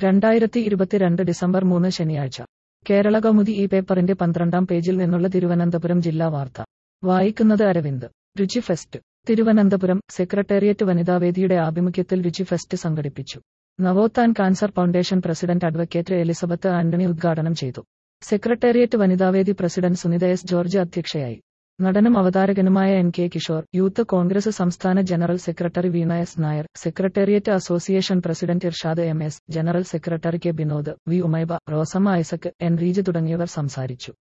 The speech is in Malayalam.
രണ്ടായിരത്തി ഇരുപത്തിരണ്ട് ഡിസംബർ മൂന്ന് ശനിയാഴ്ച കേരള കൗമുദി ഈ പേപ്പറിന്റെ പന്ത്രണ്ടാം പേജിൽ നിന്നുള്ള തിരുവനന്തപുരം ജില്ലാ വാർത്ത വായിക്കുന്നത് അരവിന്ദ് രുചി ഫെസ്റ്റ് തിരുവനന്തപുരം സെക്രട്ടേറിയറ്റ് വനിതാവേദിയുടെ ആഭിമുഖ്യത്തിൽ രുചി ഫെസ്റ്റ് സംഘടിപ്പിച്ചു Navothan cancer foundation president advocate Elizabeth Antony ഉദ്ഘാടനം ചെയ്തു സെക്രട്ടേറിയറ്റ് വനിതാവേദി പ്രസിഡന്റ് സുനിത എസ് ജോർജ് അധ്യക്ഷയായി നടനും അവതാരകനുമായ N K Kishore youth Congress സംസ്ഥാന general secretary Veena S Nair secretariat association president Irshad M S general secretary K Binod V Umaiba Rosamma Isaac N Reej തുടങ്ങിയവർ സംസാരിച്ചു